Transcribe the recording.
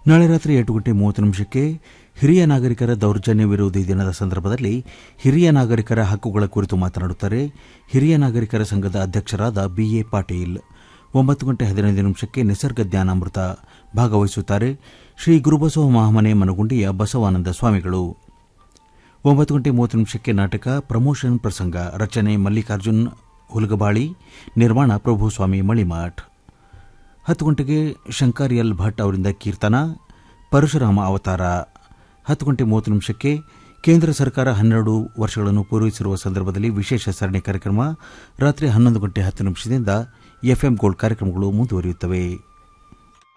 ನಾಳೆ ರಾತ್ರಿ ಎಂಟು ಗಂಟೆ ಮೂವತ್ತು ನಿಮಿಷಕ್ಕೆ ಹಿರಿಯ ನಾಗರಿಕರ ದೌರ್ಜನ್ಯ ವಿರೋಧಿ ದಿನದ ಸಂದರ್ಭದಲ್ಲಿ ಹಿರಿಯ ನಾಗರಿಕರ ಹಕ್ಕುಗಳ ಕುರಿತು ಮಾತನಾಡುತ್ತಾರೆ ಹಿರಿಯ ನಾಗರಿಕರ ಸಂಘದ ಅಧ್ಯಕ್ಷರಾದ ಬಿಎ ಪಾಟೀಲ್ ಒಂಬತ್ತು ಗಂಟೆ ಹದಿನೈದು ನಿಮಿಷಕ್ಕೆ ನಿಸರ್ಗ ಜ್ಞಾನಾಮೃತ ಭಾಗವಹಿಸುತ್ತಾರೆ ಶ್ರೀ ಗುರುಬಸವ ಮಹಾಮನೆ ಮನಗುಂಡಿಯ ಬಸವಾನಂದ ಸ್ವಾಮಿಗಳು ಒಂಬತ್ತು ಗಂಟೆ ಮೂವತ್ತು ನಿಮಿಷಕ್ಕೆ ನಾಟಕ ಪ್ರಮೋಷನ್ ಪ್ರಸಂಗ ರಚನೆ ಮಲ್ಲಿಕಾರ್ಜುನ್ ಹುಲಗಬಾಳಿ ನಿರ್ಮಾಣ ಪ್ರಭುಸ್ವಾಮಿ ಮಳಿಮಠ್ ಹತ್ತು ಗಂಟೆಗೆ ಶಂಕರ್ ಎಲ್ ಭಟ್ ಅವರಿಂದ ಕೀರ್ತನ ಪರಶುರಾಮ ಅವತಾರ ಹತ್ತು ಗಂಟೆ ಮೂವತ್ತು ನಿಮಿಷಕ್ಕೆ ಕೇಂದ್ರ ಸರ್ಕಾರ ಹನ್ನೆರಡು ವರ್ಷಗಳನ್ನು ಪೂರೈಸಿರುವ ಸಂದರ್ಭದಲ್ಲಿ ವಿಶೇಷ ಸರಣಿ ಕಾರ್ಯಕ್ರಮ ರಾತ್ರಿ ಹನ್ನೊಂದು ಗಂಟೆ ಹತ್ತು ನಿಮಿಷದಿಂದ ಎಫ್ಎಂ ಗೋಲ್ಡ್ ಕಾರ್ಯಕ್ರಮಗಳು ಮುಂದುವರಿಯುತ್ತವೆ